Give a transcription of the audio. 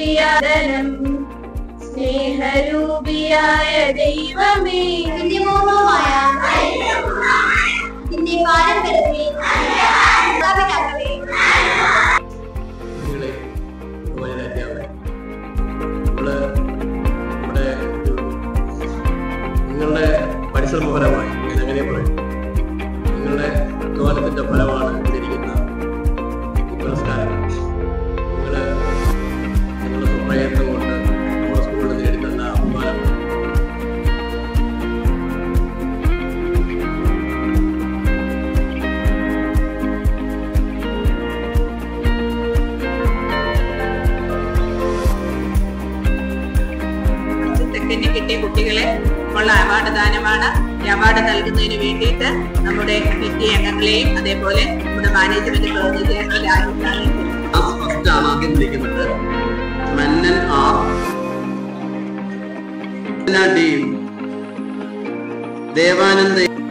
സ്തുതിയാദനം സ്നേഹരൂപിയായ ദൈവമേ നിത്യപൂർവമായ നിന്റെ പാരമ്പര്യത്തെ സ്ഥാപിതാക്കളെ കുട്ടികളെ ബഹുമാനീയ അധ്യാപകരെ നമ്മള് നമ്മുടെ ഒരു നിങ്ങളുടെ പരിശ്രമപരമായി ഞാൻ അങ്ങനെ പറയും നിങ്ങളുടെ അധ്വാനത്തിന്റെ ഫലമാണ് ഇതിരിക്കുന്ന ഈ പുരസ്കാരങ്ങൾ നിങ്ങൾ നിങ്ങളുടെ സ്വപ്രയത്നം കൊണ്ട് നമ്മുടെ സ്കൂളിൽ നേടിത്തന്ന അഭിമാനം സെക്കൻഡ് കിട്ടിയ കുട്ടികളെ ഉള്ള അവാർഡ് ദാനമാണ് ഈ അവാർഡ് നൽകുന്നതിന് വേണ്ടിയിട്ട് നമ്മുടെ കമ്മിറ്റി അംഗങ്ങളെയും അതേപോലെ നമ്മുടെ മാനേജ്മെന്റ് പ്രതിനിധികളെ ആരോഗ്യ ക്ലാസ് ഫസ്റ്റ് ആണ് ആദ്യം വിളിക്കുന്നത് മന്നൻ ആർ ഡി ദേവാനന്ദ